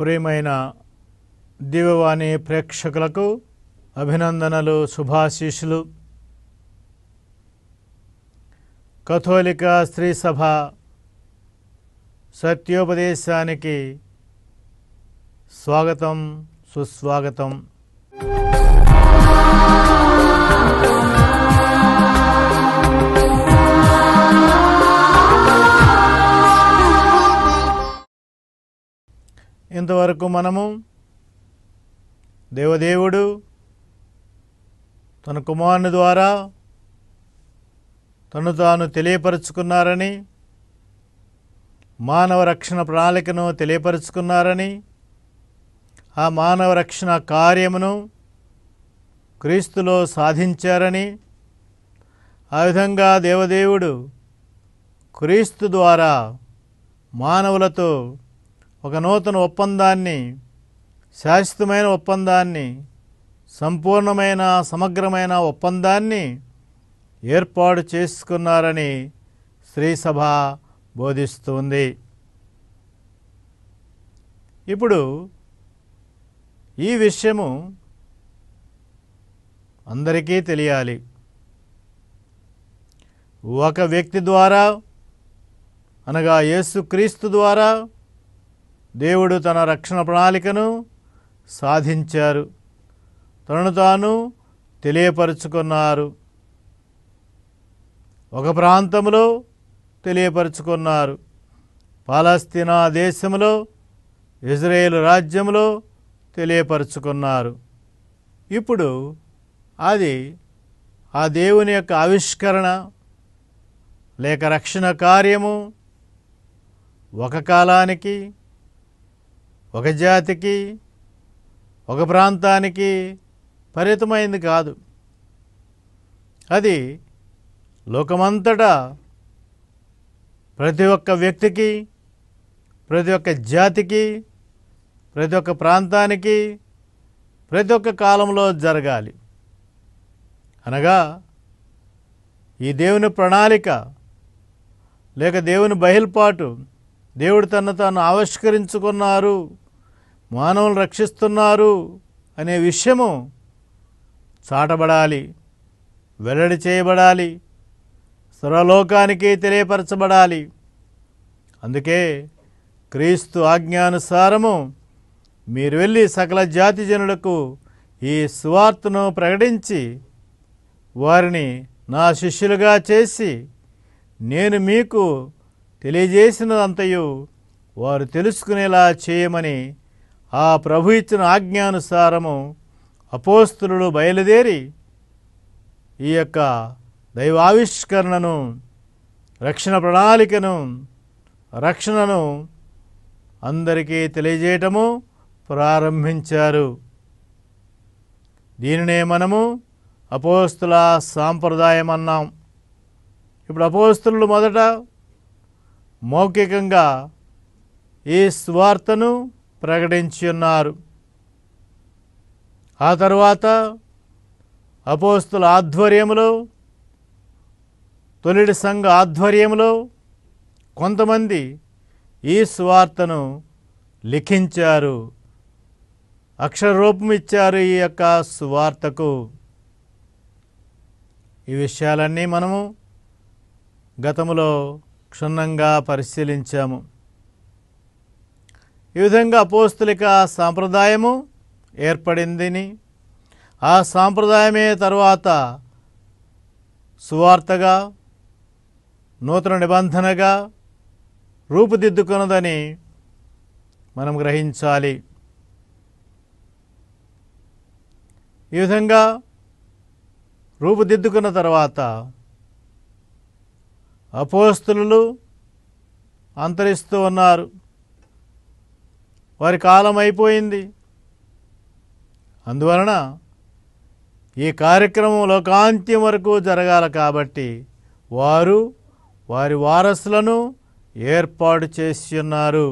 ప్రియమైన దివ్యవాణి ప్రేక్షకులకు అభినందనలు శుభాశీషులు కథోలిక స్త్రీ సభ సత్యోపదేశానికి స్వాగతం సుస్వాగతం ఇంతవరకు మనము దేవదేవుడు తన కుమారుని ద్వారా తను తాను తెలియపరుచుకున్నారని మానవ రక్షణ ప్రణాళికను తెలియపరుచుకున్నారని ఆ మానవ రక్షణ కార్యమును క్రీస్తులో సాధించారని ఆ విధంగా దేవదేవుడు క్రీస్తు ద్వారా మానవులతో ఒక నూతన ఒప్పందాన్ని శాశ్వతమైన ఒప్పందాన్ని సంపూర్ణమైన సమగ్రమైన ఒప్పందాన్ని ఏర్పాటు చేసుకున్నారని శ్రీసభ బోధిస్తుంది ఇప్పుడు ఈ విషయము అందరికీ తెలియాలి ఒక వ్యక్తి ద్వారా అనగా యేసుక్రీస్తు ద్వారా దేవుడు తన రక్షణ ప్రణాళికను సాధించారు తనను తాను తెలియపరుచుకున్నారు ఒక ప్రాంతంలో తెలియపరుచుకున్నారు పాలస్తీనా దేశంలో ఇజ్రాయేల్ రాజ్యంలో తెలియపరుచుకున్నారు ఇప్పుడు అది ఆ దేవుని యొక్క ఆవిష్కరణ లేక రక్షణ కార్యము ఒక కాలానికి ఒక జాతికి ఒక ప్రాంతానికి పరిమితమైంది కాదు అది లోకమంతటా ప్రతి ఒక్క వ్యక్తికి ప్రతి ఒక్క జాతికి ప్రతి ఒక్క ప్రాంతానికి ప్రతి ఒక్క కాలంలో జరగాలి అనగా ఈ దేవుని ప్రణాళిక లేక దేవుని బయలుపాటు దేవుడు తను తాను ఆవిష్కరించుకున్నారు మానవులు రక్షిస్తున్నారు అనే విషయము చాటబడాలి వెల్లడి చేయబడాలి సర్వలోకానికి తెలియపరచబడాలి అందుకే క్రీస్తు ఆజ్ఞానుసారము మీరు వెళ్ళి సకల జాతి జనులకు ఈ సువార్తను ప్రకటించి వారిని నా శిష్యులుగా చేసి నేను మీకు తెలియజేసినదంతయు వారు తెలుసుకునేలా చేయమని ఆ ప్రభు ఇచ్చిన ఆజ్ఞానుసారము అపోస్తులు బయలుదేరి ఈ యొక్క దైవావిష్కరణను రక్షణ ప్రణాళికను రక్షణను అందరికీ తెలియజేయటము ప్రారంభించారు దీనినే మనము అపోస్తుల సాంప్రదాయం అన్నాం ఇప్పుడు అపోస్తులు మొదట మౌఖికంగా ఈ స్వార్థను ప్రకటించి ఉన్నారు ఆ తర్వాత అపోస్తుల ఆధ్వర్యంలో తొలిడి సంఘ ఆధ్వర్యంలో కొంతమంది ఈ స్వార్థను లిఖించారు అక్షరరూపం ఇచ్చారు ఈ యొక్క సువార్తకు ఈ విషయాలన్నీ మనము గతములో క్షుణ్ణంగా పరిశీలించాము ఈ విధంగా అపోస్తులిక సాంప్రదాయము ఏర్పడిందని ఆ సాంప్రదాయమే తరువాత సువార్తగా నూతన నిబంధనగా రూపుదిద్దుకున్నదని మనం గ్రహించాలి ఈ విధంగా రూపుదిద్దుకున్న తర్వాత అపోస్తులు అంతరిస్తూ ఉన్నారు వారి కాలం అయిపోయింది అందువలన ఈ కార్యక్రమం లోకాంత్యం వరకు జరగాల కాబట్టి వారు వారి వారసులను ఏర్పాటు చేసి ఉన్నారు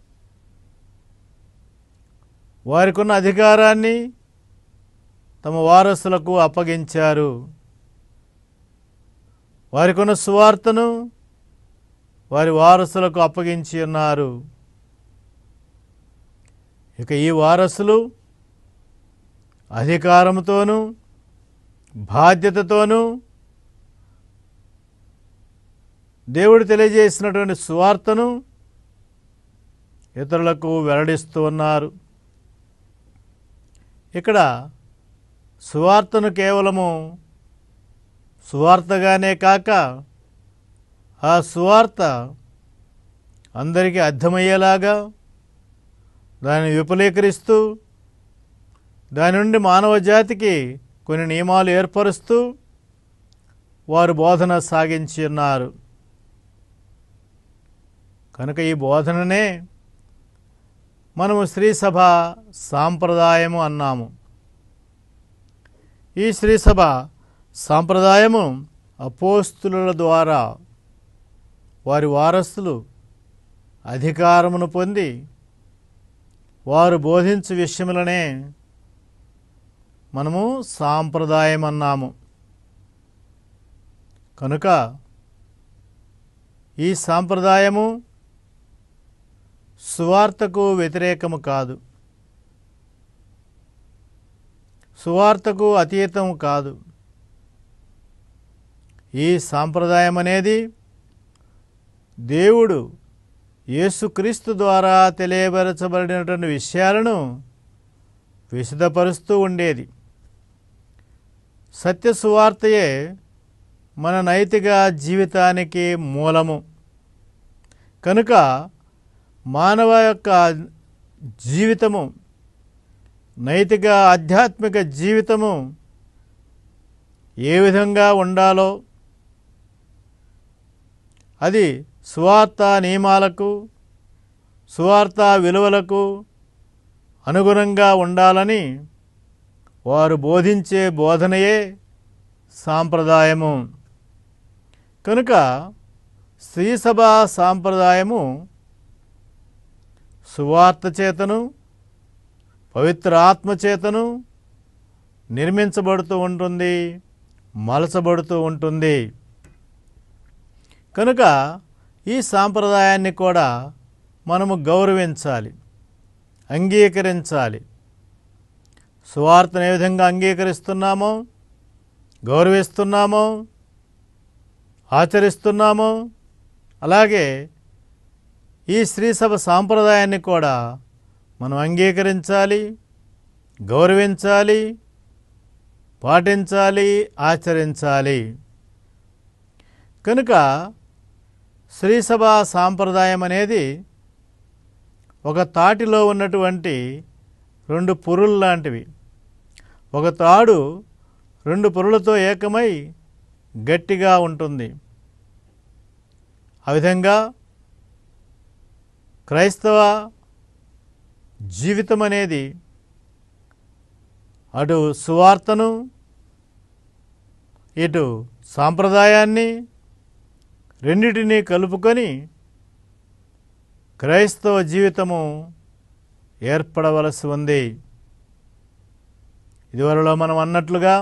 వారికున్న అధికారాన్ని తమ వారసులకు అప్పగించారు వారికున్న సువార్తను వారి వారసులకు అప్పగించి ఉన్నారు ఇక ఈ వారసులు అధికారంతోనూ బాధ్యతతోనూ దేవుడు తెలియజేసినటువంటి సువార్తను ఇతరులకు వెల్లడిస్తూ ఉన్నారు ఇక్కడ సువార్తను కేవలము సువార్తగానే కాక ఆ సువార్త అందరికీ అర్థమయ్యేలాగా దాన్ని విపులీకరిస్తూ దాని నుండి మానవ జాతికి కొన్ని నియమాలు ఏర్పరుస్తూ వారు బోధన సాగించి ఉన్నారు కనుక ఈ బోధననే మనము శ్రీసభ సాంప్రదాయము అన్నాము ఈ శ్రీసభ సాంప్రదాయము అపోస్తుల ద్వారా వారి వారసులు అధికారమును పొంది వారు బోధించు విషయములనే మనము సాంప్రదాయం అన్నాము కనుక ఈ సాంప్రదాయము సువార్తకు వ్యతిరేకము కాదు సువార్తకు అతీతం కాదు ఈ సాంప్రదాయం అనేది దేవుడు యేసుక్రీస్తు ద్వారా తెలియపరచబడినటువంటి విషయాలను విశదపరుస్తూ ఉండేది సత్య సువార్తయే మన నైతిక జీవితానికి మూలము కనుక మానవ యొక్క జీవితము నైతిక ఆధ్యాత్మిక జీవితము ఏ విధంగా ఉండాలో అది సువార్త నియమాలకు సువార్త విలువలకు అనుగుణంగా ఉండాలని వారు బోధించే బోధనయే సాంప్రదాయము కనుక శ్రీసభ సాంప్రదాయము సువార్త చేతను పవిత్ర ఆత్మ చేతను నిర్మించబడుతూ ఉంటుంది మలచబడుతూ ఉంటుంది కనుక ఈ సాంప్రదాయాన్ని కూడా మనము గౌరవించాలి అంగీకరించాలి సువార్తను ఏ విధంగా అంగీకరిస్తున్నామో గౌరవిస్తున్నామో ఆచరిస్తున్నామో అలాగే ఈ స్త్రీసభ సాంప్రదాయాన్ని కూడా మనం అంగీకరించాలి గౌరవించాలి పాటించాలి ఆచరించాలి కనుక శ్రీసభ సాంప్రదాయం అనేది ఒక తాటిలో ఉన్నటువంటి రెండు పురులు లాంటివి ఒక తాడు రెండు పురులతో ఏకమై గట్టిగా ఉంటుంది ఆ విధంగా క్రైస్తవ జీవితం అనేది అటు సువార్తను ఇటు సాంప్రదాయాన్ని రెండిటినీ కలుపుకొని క్రైస్తవ జీవితము ఏర్పడవలసి ఉంది ఇదివరలో మనం అన్నట్లుగా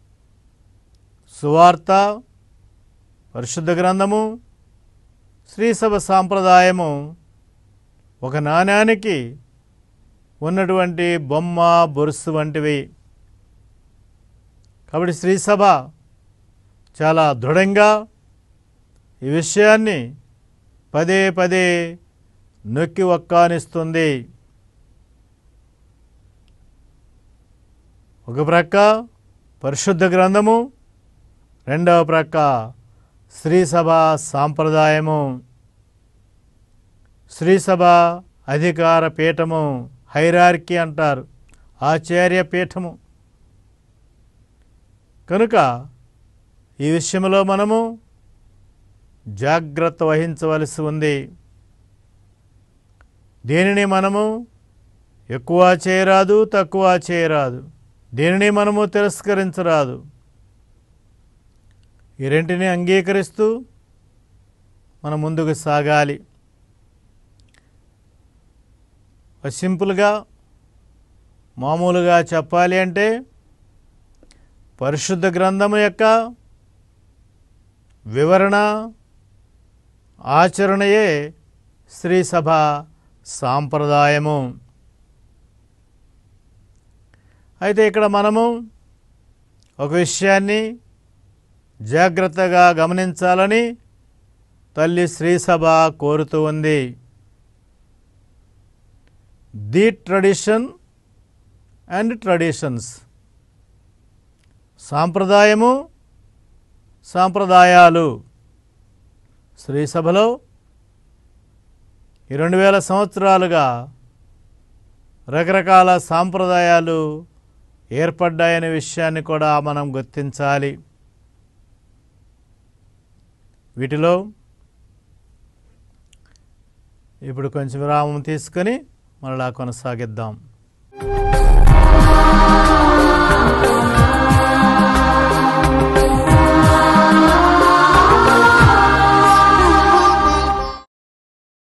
సువార్త పరిశుద్ధ గ్రంథము శ్రీసభ సాంప్రదాయము ఒక నాణ్యానికి ఉన్నటువంటి బొమ్మ బొరుసు వంటివి కాబట్టి శ్రీసభ చాలా దృఢంగా ఈ విషయాన్ని పదే పదే నొక్కి ఒక్కానిస్తుంది ఒక ప్రక్క పరిశుద్ధ గ్రంథము రెండవ ప్రక్క శ్రీసభ సాంప్రదాయము శ్రీసభ అధికార పీఠము హైరార్కీ అంటారు ఆచార్య పీఠము కనుక ఈ విషయంలో మనము జాగ్రత్త వహించవలసి ఉంది దేనిని మనము ఎక్కువ చేయరాదు తక్కువ చేయరాదు దేనిని మనము తిరస్కరించరాదు ఈ రెంటిని అంగీకరిస్తూ మనం ముందుకు సాగాలి సింపుల్గా మామూలుగా చెప్పాలి అంటే పరిశుద్ధ గ్రంథము యొక్క వివరణ ఆచరణయే శ్రీ సభ సాంప్రదాయము అయితే ఇక్కడ మనము ఒక విషయాన్ని జాగ్రత్తగా గమనించాలని తల్లి శ్రీసభ కోరుతూ ఉంది ది ట్రెడిషన్ అండ్ ట్రెడిషన్స్ సాంప్రదాయము సాంప్రదాయాలు శ్రీసభలో ఈ రెండు వేల సంవత్సరాలుగా రకరకాల సాంప్రదాయాలు ఏర్పడ్డాయనే విషయాన్ని కూడా మనం గుర్తించాలి వీటిలో ఇప్పుడు కొంచెం విరామం తీసుకొని మరలా కొనసాగిద్దాం